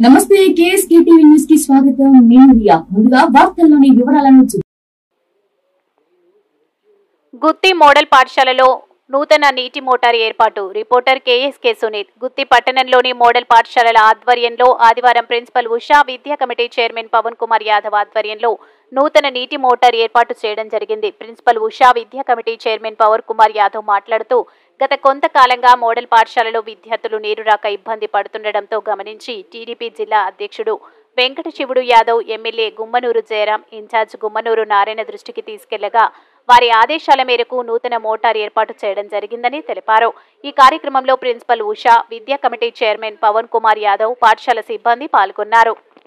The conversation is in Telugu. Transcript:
నమస్తే కేఎస్కే టీవీ న్యూస్ కి స్వాగతం నేను రియా ముందుగా వార్తల్లోని వివరాలను చూ- గుత్తి మోడల్ పాఠశాలలో నూతన నీటి మోటార్ ఏర్పాటు రిపోర్టర్ కేఎస్కే సునీల్ గుత్తి పట్టణంలోని మోడల్ పాఠశాలల ఆధ్వర్యంలో ఆదివారం ప్రిన్సిపల్ ఉషా విద్యా కమిటీ చైర్మన్ పవన్ కుమార్ యాదవ్ ఆధ్వర్యంలో నూతన నీటి మోటార్ ఏర్పాటు చేయడం జరిగింది ప్రిన్సిపల్ ఉషా విద్యా కమిటీ చైర్మన్ పవన్ కుమార్ యాదవ్ మాట్లాడుతూ గత కొంతకాలంగా మోడల్ పాఠశాలలో విద్యార్థులు నీరు రాక ఇబ్బంది పడుతుండటంతో గమనించి టీడీపీ జిల్లా అధ్యక్షుడు వెంకట శివుడు యాదవ్ ఎమ్మెల్యే గుమ్మనూరు జయరాం ఇన్ఛార్జ్ గుమ్మనూరు నారాయణ దృష్టికి తీసుకెళ్లగా వారి ఆదేశాల మేరకు నూతన మోటార్ ఏర్పాటు చేయడం జరిగిందని తెలిపారు ఈ కార్యక్రమంలో ప్రిన్సిపల్ ఉషా విద్యా కమిటీ చైర్మన్ పవన్ కుమార్ యాదవ్ పాఠశాల సిబ్బంది పాల్గొన్నారు